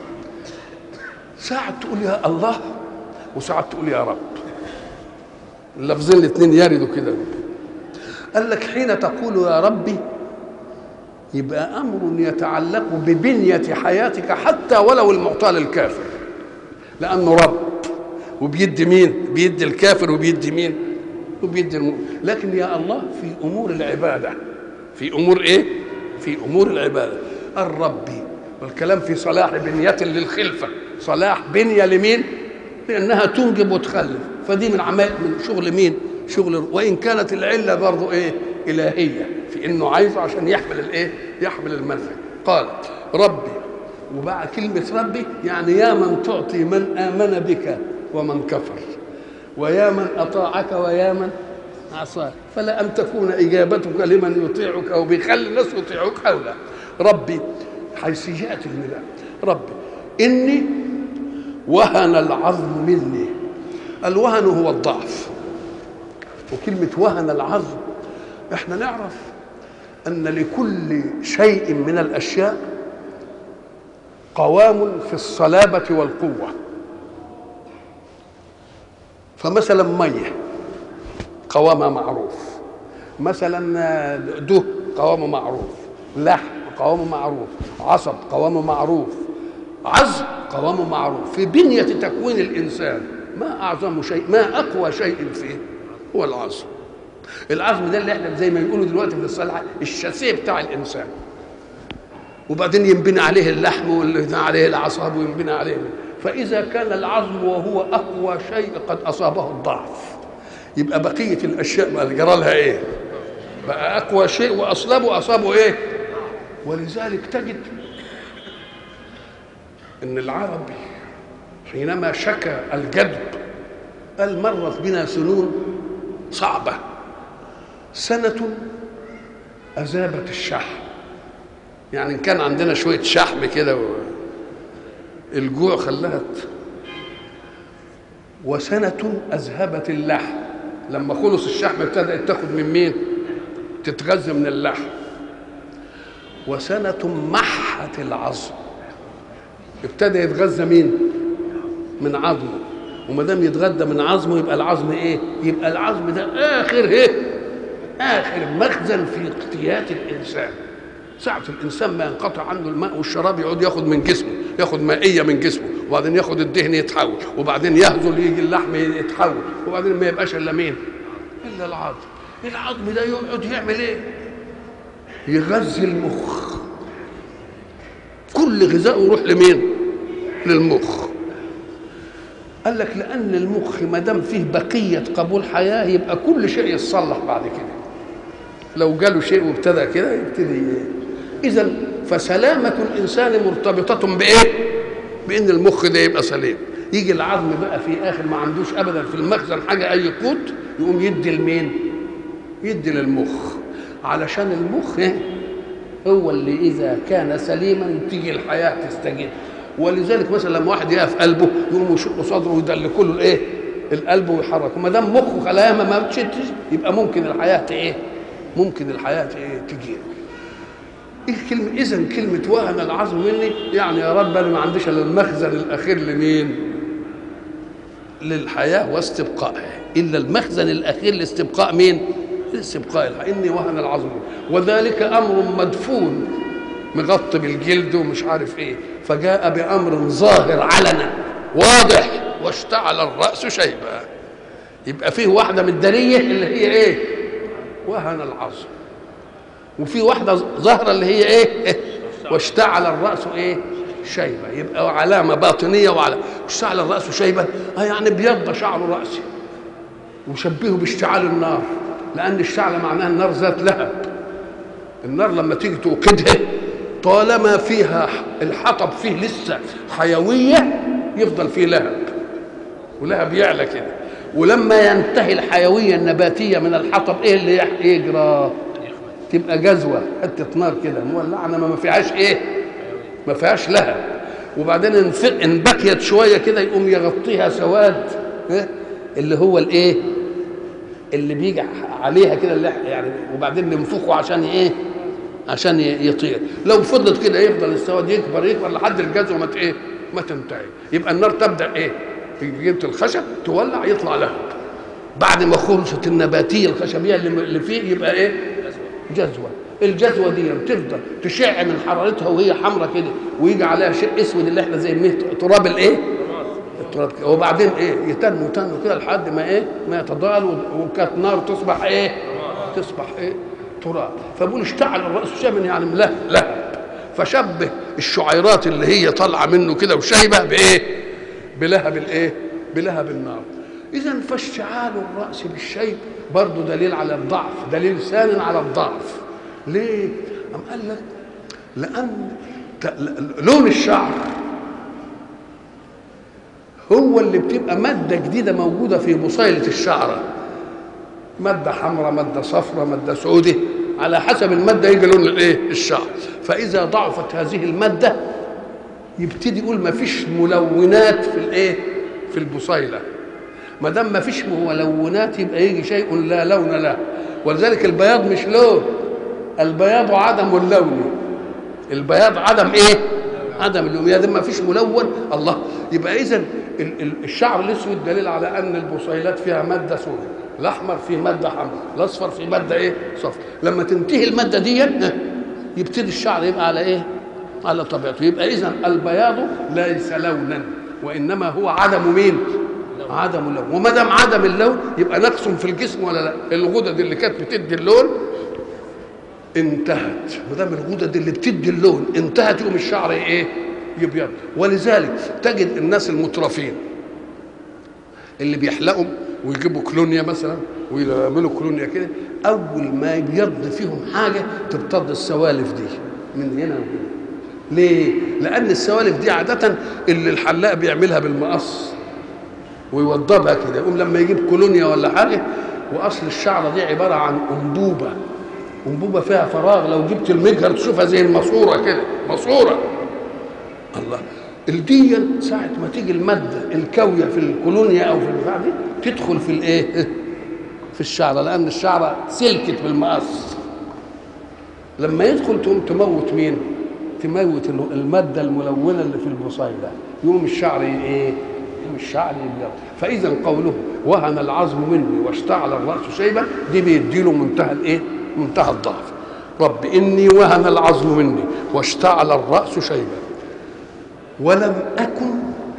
ساعة تقول يا الله وساعة تقول يا رب اللفظين الاثنين يردوا كده قال لك حين تقول يا ربي يبقى امر يتعلق ببنيه حياتك حتى ولو المعطى للكافر لانه رب وبيدي مين بيدي الكافر وبيدي مين وبيدي المؤمن لكن يا الله في امور العباده في امور ايه في امور العباده الرب والكلام في صلاح بنيه للخلفه صلاح بنيه لمين لانها تنجب وتخلف فدي من عمال من شغل مين شغل وان كانت العله برضه ايه الهيه في انه عايزه عشان يحمل الايه يحمل المنهج قال ربي وبعد كلمه ربي يعني يا من تعطي من امن بك ومن كفر ويا من اطاعك ويا من عصاك فلا ان تكون اجابتك لمن يطيعك او بيخلي الناس يطيعوك او لا ربي حيث جاءت النداء ربي اني وهن العظم مني الوهن هو الضعف وكلمة وهن العظم احنا نعرف ان لكل شيء من الاشياء قوام في الصلابة والقوة فمثلا مية قوامها معروف مثلا ده قوامه معروف لحم قوامه معروف عصب قوامه معروف عظم قوامه معروف في بنية تكوين الإنسان ما أعظم شيء ما أقوى شيء فيه هو العظم العظم ده اللي احنا زي ما بيقولوا دلوقتي في الصلاة الشاسيه بتاع الإنسان وبعدين ينبني عليه اللحم وينبني عليه الأعصاب وينبني عليه فإذا كان العظم وهو أقوى شيء قد أصابه الضعف يبقى بقية الأشياء بقى جرى لها إيه؟ بقى أقوى شيء وأصلبه أصابه إيه؟ ولذلك تجد ان العربي حينما شكى الجدب قال مرت بنا سنون صعبه سنه اذابت الشحم يعني ان كان عندنا شويه شحم كده و... الجوع خلاها وسنه اذهبت اللحم لما خلص الشحم ابتدات تاخد من مين تتغذى من اللحم وسنه محت العظم ابتدى يتغذى مين؟ من عظمه وما دام يتغذى من عظمه يبقى العظم ايه؟ يبقى العظم ده اخر ايه؟ اخر مخزن في اقتيات الانسان ساعة الإنسان ما ينقطع عنه الماء والشراب يقعد ياخد من جسمه ياخد مائية من جسمه وبعدين ياخد الدهن يتحول وبعدين يهزل يجي اللحم يتحول وبعدين ما يبقاش إلا مين؟ إلا العظم العظم ده يقعد يعمل إيه؟ يغذي المخ كل غذاء يروح لمين؟ للمخ قال لك لأن المخ ما دام فيه بقية قبول حياة يبقى كل شيء يتصلح بعد كده لو جاله شيء وابتدى كده يبتدي إذا فسلامة الإنسان مرتبطة بإيه؟ بإن المخ ده يبقى سليم يجي العظم بقى في آخر ما عندوش أبدا في المخزن حاجة أي قوت يقوم يدي لمين؟ يدي للمخ علشان المخ إيه؟ هو اللي اذا كان سليما تيجي الحياه تستجيب ولذلك مثلا لما واحد يقف قلبه يقوم يشق صدره ويدلكوا له الايه القلب ويحرك وما دام مخه خلايا ما بتشتش يبقى ممكن الحياه ايه ممكن الحياه ايه تجي ايه كلمه اذا كلمه وهن العظم مني يعني يا رب انا ما عنديش الا المخزن الاخير لمين للحياه واستبقائها الا المخزن الاخير لاستبقاء مين لاستبقاء الحياه اني وهن العظم وذلك امر مدفون مغطي بالجلد ومش عارف ايه فجاء بامر ظاهر علنا واضح واشتعل الراس شيبا يبقى فيه واحده من الدنيه اللي هي ايه وهن العظم وفي واحده ظاهره اللي هي ايه واشتعل الراس ايه شيبه يبقى علامه باطنيه وعلى اشتعل الراس شيبا اه يعني بيض شعر راسي وشبهه باشتعال النار لان الشعله معناها النار ذات لهب النار لما تيجي توقدها طالما فيها الحطب فيه لسه حيويه يفضل فيه لهب ولهب يعلى كده ولما ينتهي الحيويه النباتيه من الحطب ايه اللي يجرى تبقى جزوه حته نار كده مولعه ما فيهاش ايه ما فيهاش لهب وبعدين ان بكيت شويه كده يقوم يغطيها سواد اللي هو الايه اللي بيجي عليها كده اللي يعني وبعدين ننفخه عشان ايه عشان يطير لو فضلت كده يفضل السواد يكبر يكبر لحد الجزوه ما ايه ما تنتهي يبقى النار تبدا ايه جبت الخشب تولع يطلع لهب بعد ما خلصت النباتيه الخشبيه اللي فيه يبقى ايه جزوه الجزوه دي تفضل تشع من حرارتها وهي حمراء كده ويجي عليها شيء اسود اللي احنا زي تراب الايه التراب كده وبعدين ايه يتنوا يتنوا كده لحد ما ايه ما يتضال وكانت نار تصبح ايه تصبح ايه تراب فبقول اشتعل الراس شبن يعني له لهب فشبه الشعيرات اللي هي طالعه منه كده وشايبه بايه بلهب الايه بلهب النار اذا فاشتعال الراس بالشيب برضه دليل على الضعف دليل ثان على الضعف ليه أم قال لك لان لون الشعر هو اللي بتبقى ماده جديده موجوده في بصيله الشعره ماده حمراء ماده صفراء ماده سوداء على حسب الماده يجي لون الايه الشعر فاذا ضعفت هذه الماده يبتدي يقول ما فيش ملونات في الايه في البصيله ما دام ما فيش ملونات يبقى يجي شيء لا لون له ولذلك البياض مش لون البياض عدم اللون البياض عدم ايه عدم اللون يعني ما فيش ملون الله يبقى اذا الشعر الاسود دليل على ان البصيلات فيها ماده سوداء الاحمر فيه ماده حمراء الاصفر فيه ماده ايه صفر لما تنتهي الماده دي يبتدي الشعر يبقى على ايه على طبيعته يبقى اذا البياض ليس لونا وانما هو عدم مين عدم اللون وما دام عدم اللون يبقى نقص في الجسم ولا لا الغدد اللي كانت بتدي اللون انتهت ما دام الغدد اللي بتدي اللون انتهت يقوم الشعر ايه يبيض ولذلك تجد الناس المترفين اللي بيحلقوا ويجيبوا كلونيا مثلا ويعملوا كلونيا كده اول ما يبيض فيهم حاجه تبتض السوالف دي من هنا وهنا ليه؟ لأن السوالف دي عادة اللي الحلاق بيعملها بالمقص ويوضبها كده يقوم لما يجيب كولونيا ولا حاجة وأصل الشعرة دي عبارة عن أنبوبة أنبوبة فيها فراغ لو جبت المجهر تشوفها زي الماسورة كده ماسورة الله الدية ساعة ما تيجي المادة الكاوية في الكولونيا أو في البتاع دي تدخل في الإيه؟ في الشعرة لأن الشعرة سلكت بالمقص لما يدخل تقوم تموت مين؟ تموت المادة الملونة اللي في البصيلة يقوم الشعر ايه؟ يقوم الشعر يبيض فإذا قوله وهن العظم مني واشتعل الرأس شيبة دي بيديله منتهى الايه؟ منتهى الضعف رب إني وهن العظم مني واشتعل الرأس شيبة ولم أكن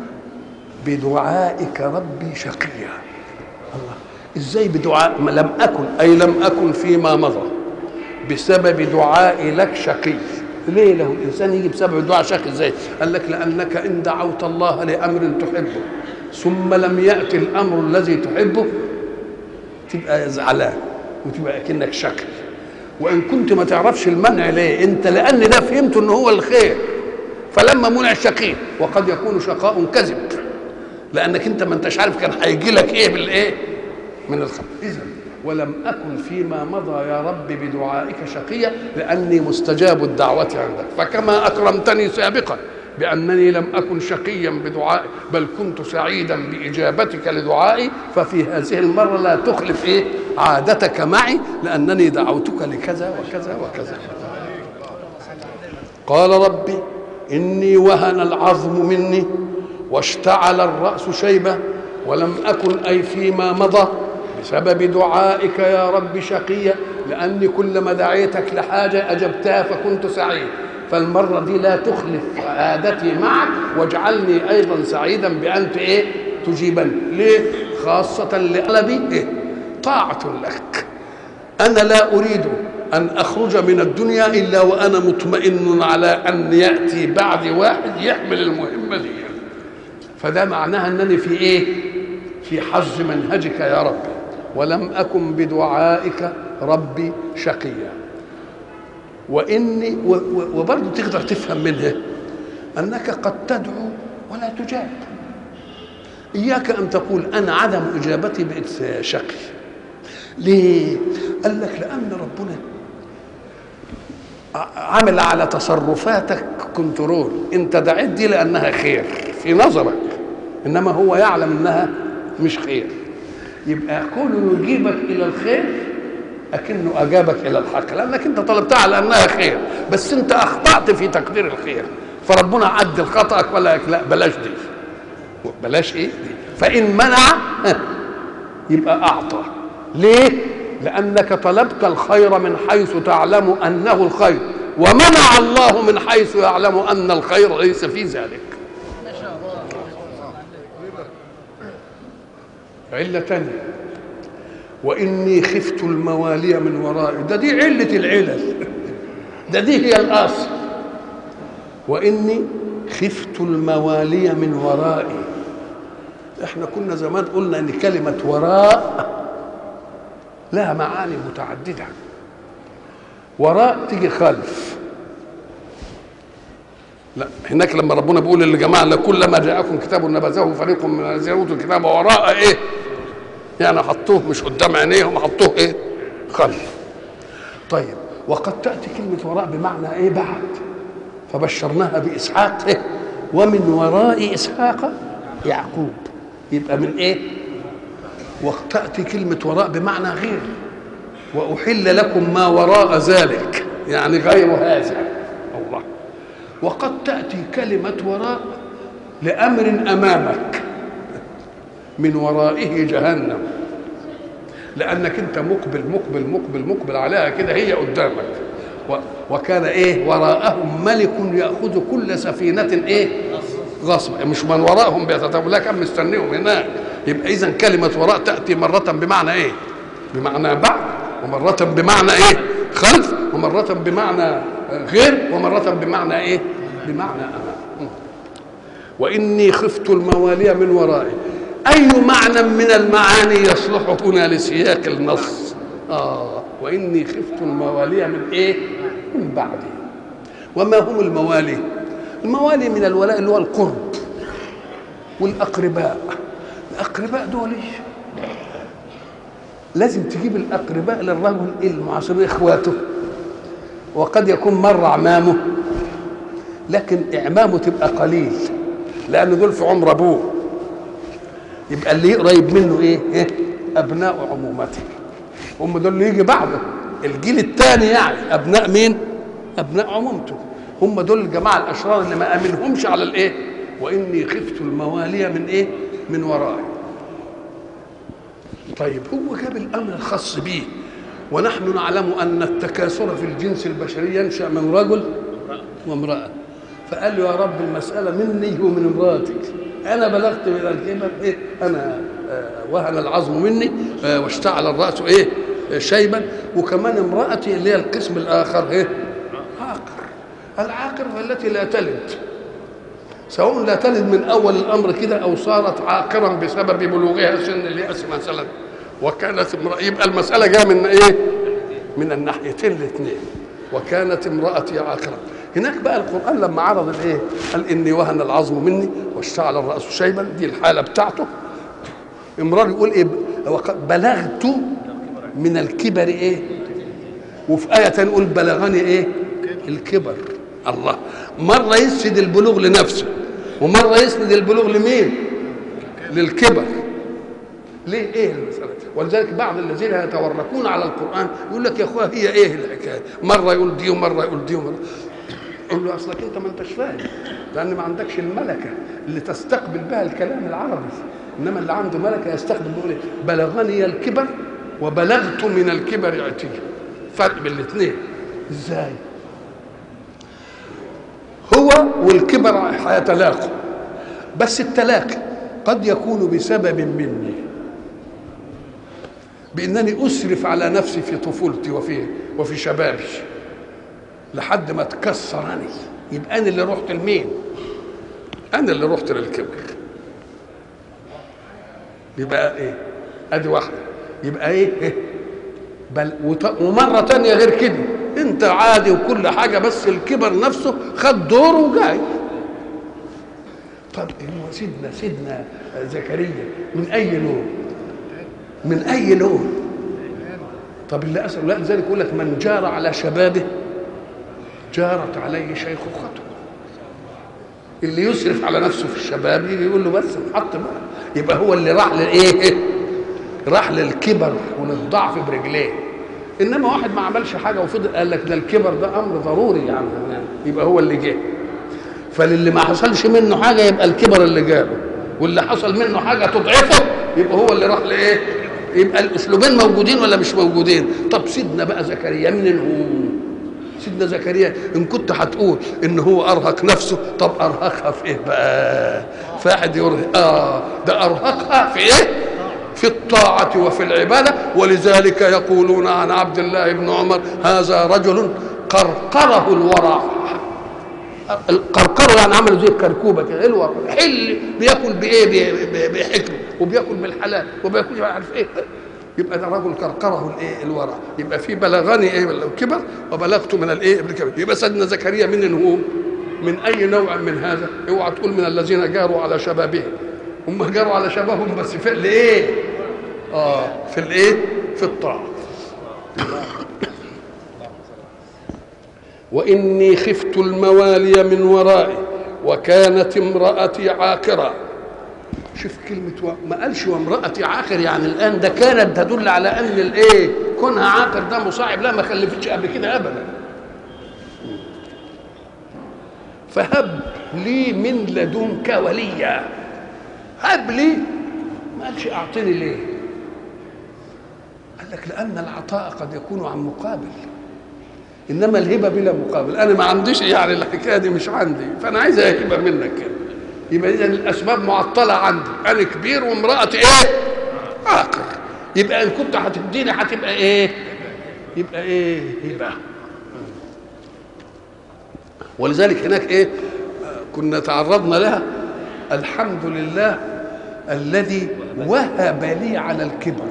بدعائك ربي شقيا الله ازاي بدعاء لم أكن أي لم أكن فيما مضى بسبب دعائي لك شقي ليه له الانسان يجي بسبب الدعاء شقي ازاي؟ قال لك لانك ان دعوت الله لامر تحبه ثم لم ياتي الامر الذي تحبه تبقى زعلان وتبقى اكنك شقي وان كنت ما تعرفش المنع ليه؟ انت لان ده فهمت ان هو الخير فلما منع الشقي وقد يكون شقاء كذب لانك انت ما انتش عارف كان هيجي لك ايه بالايه؟ من الخير اذا ولم أكن فيما مضى يا رب بدعائك شقيا لأني مستجاب الدعوة عندك فكما أكرمتني سابقا بأنني لم أكن شقيا بدعائي بل كنت سعيدا بإجابتك لدعائي ففي هذه المرة لا تخلف إيه عادتك معي لأنني دعوتك لكذا وكذا وكذا قال ربي إني وهن العظم مني واشتعل الرأس شيبة ولم أكن أي فيما مضى بسبب دعائك يا رب شقيا لأني كلما دعيتك لحاجة أجبتها فكنت سعيد فالمرة دي لا تخلف عادتي معك واجعلني أيضا سعيدا بأن إيه تجيبني ليه خاصة لقلبي إيه طاعة لك أنا لا أريد أن أخرج من الدنيا إلا وأنا مطمئن على أن يأتي بعد واحد يحمل المهمة دي فده معناها أنني في إيه في حظ منهجك يا رب ولم أكن بدعائك ربي شقيا وإني وبرضه تقدر تفهم منها أنك قد تدعو ولا تجاب إياك أن تقول أنا عدم إجابتي بقيت شقي ليه؟ قال لك لأن ربنا عمل على تصرفاتك كنترول انت دعيت دي لانها خير في نظرك انما هو يعلم انها مش خير يبقى كونه يجيبك الى الخير اكنه اجابك الى الحق لانك انت طلبتها على انها خير بس انت اخطات في تقدير الخير فربنا عدل خطأك ولا لا بلاش دي بلاش ايه دي فان منع يبقى اعطى ليه لانك طلبت الخير من حيث تعلم انه الخير ومنع الله من حيث يعلم ان الخير ليس في ذلك علة تانية وإني خفت الموالي من ورائي ده دي علة العلل ده دي هي الأصل وإني خفت الموالي من ورائي احنا كنا زمان قلنا ان كلمة وراء لها معاني متعددة وراء تيجي خلف لا هناك لما ربنا بيقول للجماعة كلما جاءكم كتاب نبذه فريق من الذين اوتوا الكتاب وراء ايه؟ يعني حطوه مش قدام عينيهم حطوه ايه؟ خلف طيب وقد تأتي كلمة وراء بمعنى ايه بعد فبشرناها بإسحاق إيه؟ ومن وراء إسحاق يعقوب يبقى من ايه؟ وتأتي كلمة وراء بمعنى غير وأحل لكم ما وراء ذلك يعني غير هذا الله وقد تأتي كلمة وراء لأمر أمامك من ورائه جهنم لأنك أنت مقبل مقبل مقبل مقبل عليها كده هي قدامك وكان إيه وراءهم ملك يأخذ كل سفينة إيه غصب مش من وراءهم بيتتابعوا لا كان مستنيهم هناك يبقى اذا كلمه وراء تاتي مره بمعنى ايه بمعنى بعد ومره بمعنى ايه خلف ومره بمعنى غير ومره بمعنى ايه بمعنى امام واني خفت الموالي من ورائي اي معنى من المعاني يصلح هنا لسياق النص اه واني خفت الموالي من ايه من بعدي وما هم الموالي الموالي من الولاء اللي هو القرب والاقرباء الاقرباء دول لازم تجيب الاقرباء للرجل المعاصرين اخواته وقد يكون مر اعمامه لكن اعمامه تبقى قليل لان دول في عمر ابوه يبقى اللي قريب منه ايه, إيه؟ ابناء عمومته هم دول اللي يجي بعده الجيل الثاني يعني ابناء مين ابناء عمومته هم دول الجماعه الاشرار اللي ما امنهمش على الايه واني خفت الموالي من ايه من ورائي طيب هو جاب الامر الخاص به ونحن نعلم ان التكاثر في الجنس البشري ينشا من رجل وامراه فقال له يا رب المساله مني ومن امراتك انا بلغت من الكبر ايه انا آه وهن العظم مني آه واشتعل الراس ايه آه شيبا وكمان امراتي اللي هي القسم الاخر ايه عاقر العاقر التي لا تلد سواء لا تلد من اول الامر كده او صارت عاقرا بسبب بلوغها سن الياس مثلا وكانت امرأة يبقى المساله جايه من ايه؟ من الناحيتين الاثنين وكانت امرأتي عاقرا هناك بقى القرآن لما عرض الايه؟ قال إني وهن العظم مني واشتعل الرأس شيبا دي الحالة بتاعته امرأة يقول إيه؟ وقد بلغت من الكبر إيه؟ وفي آية تانية يقول بلغني إيه؟ الكبر الله مرة يسند البلوغ لنفسه ومرة يسند البلوغ لمين؟ للكبر ليه ايه المسألة ولذلك بعض الذين يتوركون على القرآن يقول لك يا اخويا هي ايه الحكاية مرة يقول دي ومرة يقول دي ومرة يقول له اصلك انت ما انتش فاهم لان ما عندكش الملكة اللي تستقبل بها الكلام العربي انما اللي عنده ملكة يستقبل بيقول ايه بلغني الكبر وبلغت من الكبر عتيا فرق بين الاثنين ازاي هو والكبر هيتلاقوا بس التلاقي قد يكون بسبب مني بانني اسرف على نفسي في طفولتي وفي وفي شبابي لحد ما تكسرني يبقى انا اللي رحت لمين انا اللي رحت للكبر يبقى ايه ادي واحده يبقى ايه, إيه؟ بل وط- ومره تانية غير كده انت عادي وكل حاجه بس الكبر نفسه خد دوره وجاي طب هو سيدنا سيدنا زكريا من اي لون من اي لون طب اللي اسال لا ذلك يقول لك من جار على شبابه جارت عليه شيخوخته اللي يسرف على نفسه في الشباب يجي يقول له بس انحط بقى يبقى هو اللي راح لايه راح للكبر وللضعف برجليه انما واحد ما عملش حاجه وفضل قال لك ده الكبر ده امر ضروري يعني يبقى هو اللي جه فللي ما حصلش منه حاجه يبقى الكبر اللي جاله واللي حصل منه حاجه تضعفه يبقى هو اللي راح لايه يبقى الاسلوبين موجودين ولا مش موجودين طب سيدنا بقى زكريا منين هو سيدنا زكريا ان كنت هتقول ان هو ارهق نفسه طب ارهقها في ايه بقى فاحد يرهق اه ده ارهقها في ايه في الطاعة وفي العبادة ولذلك يقولون عن عبد الله بن عمر هذا رجل قرقره الورع القرقره يعني عملوا زي الكركوبه كده الورع حل بياكل بايه بي- بي- بحكمه وبياكل بالحلال وبياكل مش عارف ايه يبقى ده رجل قرقره الايه الورع يبقى في بلغني ايه الكبر وبلغت من الايه الكبر يبقى سيدنا زكريا من هو من اي نوع من هذا اوعى تقول من الذين جاروا على شبابهم هم جاروا على شبابهم بس في الايه اه في الايه في الطاعه واني خفت الموالي من ورائي وكانت امراتي عاقرا شوف كلمة و... ما قالش وامرأتي عاقر يعني الآن ده كانت تدل على أن الإيه؟ كونها عاقر ده مصاعب لا ما خلفتش قبل كده أبدا. فهب لي من لدنك وليا. هب لي ما قالش أعطني ليه؟ قال لك لأن العطاء قد يكون عن مقابل. انما الهبه بلا مقابل انا ما عنديش يعني الحكايه دي مش عندي فانا عايز هبه منك كده يبقى اذا الاسباب معطله عندي انا كبير وامراتي ايه عاقر يبقى ان كنت هتديني هتبقى ايه يبقى ايه هبه ولذلك هناك ايه آه، كنا تعرضنا لها الحمد لله الذي وهب لي على الكبر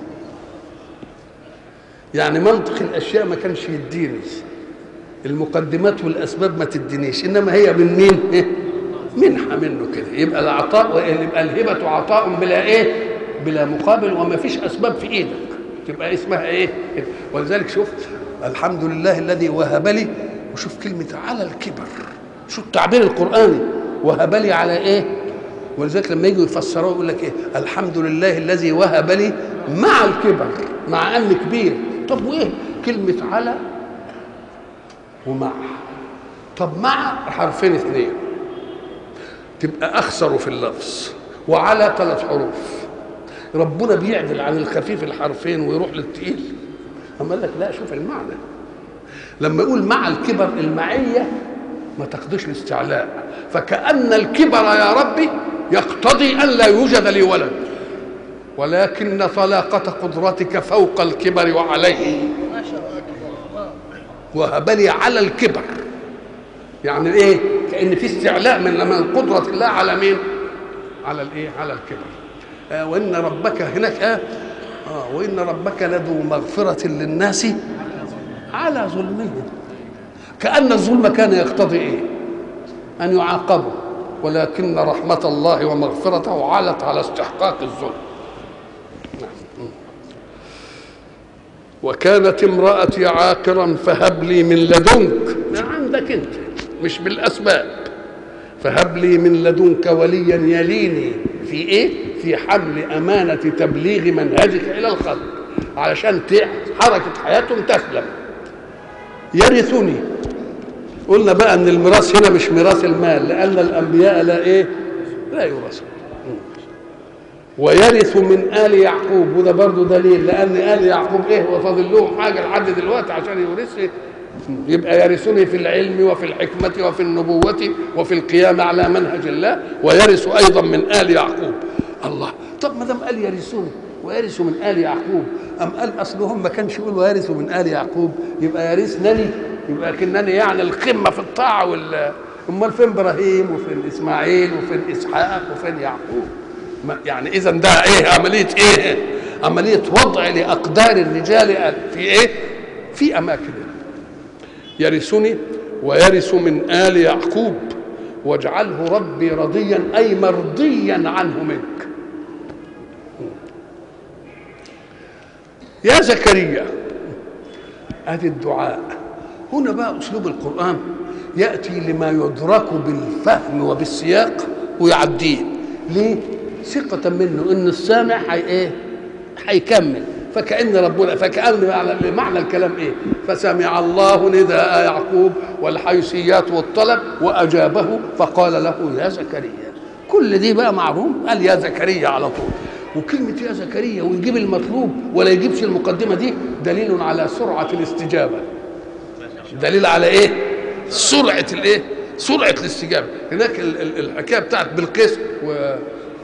يعني منطق الاشياء ما كانش يديني المقدمات والاسباب ما تدينيش انما هي من مين إيه؟ منحه منه كده يبقى العطاء يبقى الهبه عطاء بلا ايه بلا مقابل وما فيش اسباب في ايدك تبقى اسمها ايه ولذلك شوف الحمد لله الذي وهب لي وشوف كلمه على الكبر شو التعبير القراني وهب لي على ايه ولذلك لما يجوا يفسروه يقول لك ايه الحمد لله الذي وهب لي مع الكبر مع ان كبير طب وايه كلمه على ومع طب مع حرفين اثنين تبقى اخسر في اللفظ وعلى ثلاث حروف ربنا بيعدل عن الخفيف الحرفين ويروح للتقيل اما قال لك لا شوف المعنى لما يقول مع الكبر المعيه ما تقضيش الاستعلاء فكأن الكبر يا ربي يقتضي أن لا يوجد لي ولد ولكن طلاقة قدرتك فوق الكبر وعليه وهب لي على الكبر يعني ايه كأن في استعلاء من من قدرة الله على مين على الايه على الكبر آه وإن ربك هناك آه, آه وإن ربك لذو مغفرة للناس على ظلمهم كأن الظلم كان يقتضي إيه؟ أن يعاقبوا ولكن رحمة الله ومغفرته علت على استحقاق الظلم وكانت امرأتي عاقرا فهب لي من لدنك من عندك أنت مش بالأسباب فهب لي من لدنك وليا يليني في إيه؟ في حمل أمانة تبليغ منهجك إلى الخلق علشان حركة حياتهم تسلم يرثني قلنا بقى ان الميراث هنا مش ميراث المال لان الانبياء لا ايه لا يورثون ويرث من ال يعقوب وده برضه دليل لان ال يعقوب ايه وفاضل لهم حاجه لحد دلوقتي عشان يورث يبقى يرثني في العلم وفي الحكمة وفي النبوة وفي القيام على منهج الله ويرث أيضا من آل يعقوب الله طب ما دام قال يرثوني ويرث من آل يعقوب أم قال أصلهم ما كانش يقول ويرث من آل يعقوب يبقى يرثنني يبقى كنني يعني القمة في الطاعة وال أمال فين إبراهيم وفين إسماعيل وفين إسحاق وفين يعقوب ما يعني إذا ده إيه عملية إيه عمليه وضع لاقدار الرجال في ايه في اماكنهم يرثني ويرث من ال يعقوب واجعله ربي رضيا اي مرضيا عنه منك يا زكريا ادي الدعاء هنا بقى اسلوب القران ياتي لما يدرك بالفهم وبالسياق ويعديه ليه ثقة منه ان السامع هي ايه هيكمل فكأن ربنا فكأن معنى, معنى الكلام ايه فسمع الله نداء يعقوب والحيثيات والطلب واجابه فقال له يا زكريا كل دي بقى معروف قال يا زكريا على طول وكلمة يا زكريا ويجيب المطلوب ولا يجيبش المقدمة دي دليل على سرعة الاستجابة دليل على ايه سرعة الايه سرعة الاستجابة هناك الحكاية بتاعت بلقيس و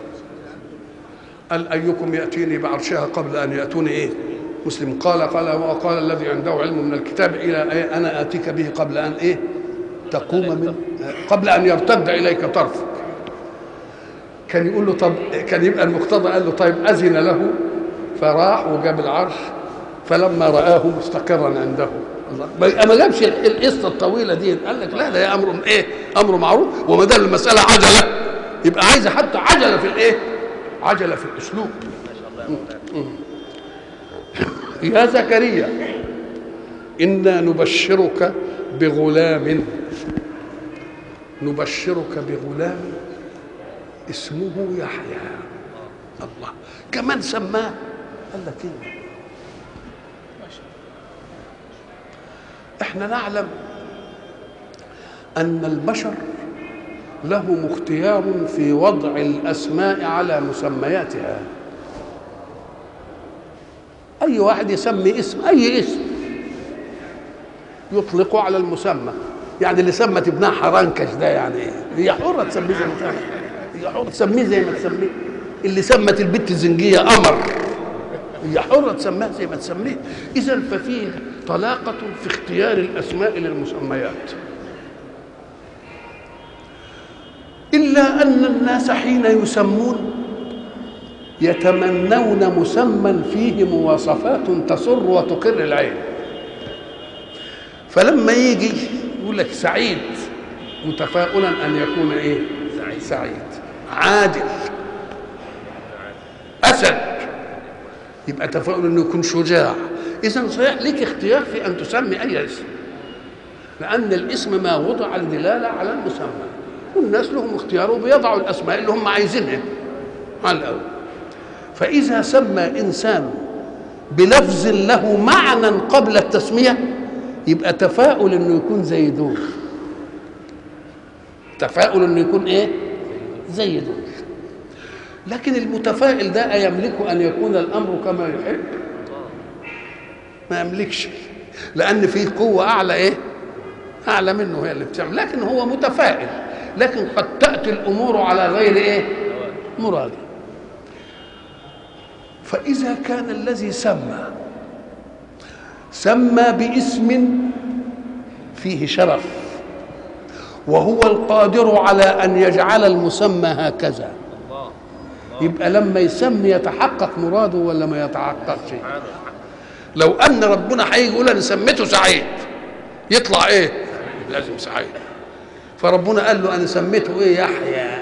قال أيكم يأتيني بعرشها قبل أن يأتوني إيه مسلم قال قال وقال الذي عنده علم من الكتاب إلى إيه أنا آتيك به قبل أن إيه تقوم من قبل أن يرتد إليك طرفك كان يقول له طب كان يبقى المقتضى قال له طيب أذن له فراح وجاب العرش فلما رآه مستقرا عنده الله ما جابش القصه الطويله دي قال لك لا ده امر ايه امر معروف وما دام المساله عجله يبقى عايزه حتى عجله في الايه عجله في الاسلوب يا زكريا انا نبشرك بغلام نبشرك بغلام اسمه يحيى الله كمان سماه قال لك ايه احنا نعلم ان البشر لهم اختيار في وضع الاسماء على مسمياتها اي واحد يسمي اسم اي اسم يطلقه على المسمى يعني اللي سمت ابنها حرنكش ده يعني ايه هي حره تسميه زي ما تسميه هي حره تسميه زي ما تسميه اللي سمت البت زنجيه قمر هي حره تسميها زي ما تسميه اذا ففيه طلاقه في اختيار الاسماء للمسميات الا ان الناس حين يسمون يتمنون مسمى فيه مواصفات تسر وتقر العين فلما يجي يقول لك سعيد متفاؤلا ان يكون ايه سعيد, سعيد. عادل اسد يبقى تفاؤل انه يكون شجاع اذا صحيح لك اختيار في ان تسمي اي اسم لان الاسم ما وضع الدلاله على المسمى والناس لهم اختيار وبيضعوا الاسماء اللي هم عايزينها على الاول فاذا سمى انسان بلفظ له معنى قبل التسميه يبقى تفاؤل انه يكون زي دول تفاؤل انه يكون ايه زي دول لكن المتفائل ده أيملك أن يكون الأمر كما يحب ما يملكش لأن في قوة أعلى إيه أعلى منه هي اللي بتعمل لكن هو متفائل لكن قد تأتي الأمور على غير إيه مراد فإذا كان الذي سمى سمى باسم فيه شرف وهو القادر على أن يجعل المسمى هكذا يبقى لما يسمي يتحقق مراده ولا ما يتحققش لو ان ربنا هيجي يقول انا سميته سعيد يطلع ايه لازم سعيد فربنا قال له انا سميته ايه يحيى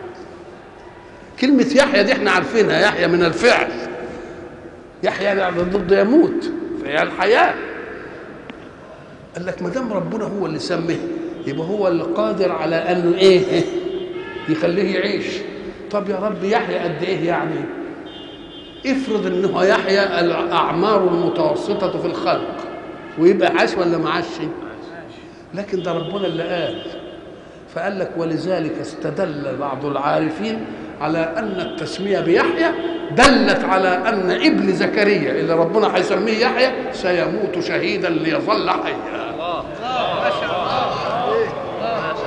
كلمة يحيى دي احنا عارفينها يحيى من الفعل يحيى يعني ضد يموت فهي الحياة قال لك ما دام ربنا هو اللي سميه يبقى هو اللي قادر على انه ايه يخليه يعيش طب يا رب يحيى قد ايه يعني افرض انه يحيى الاعمار المتوسطه في الخلق ويبقى عاش ولا ما عاش لكن ده ربنا اللي قال فقال لك ولذلك استدل بعض العارفين على ان التسميه بيحيى دلت على ان ابن زكريا اللي ربنا هيسميه يحيى سيموت شهيدا ليظل حيا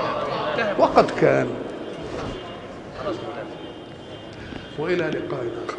وقد كان والى لقاء اخر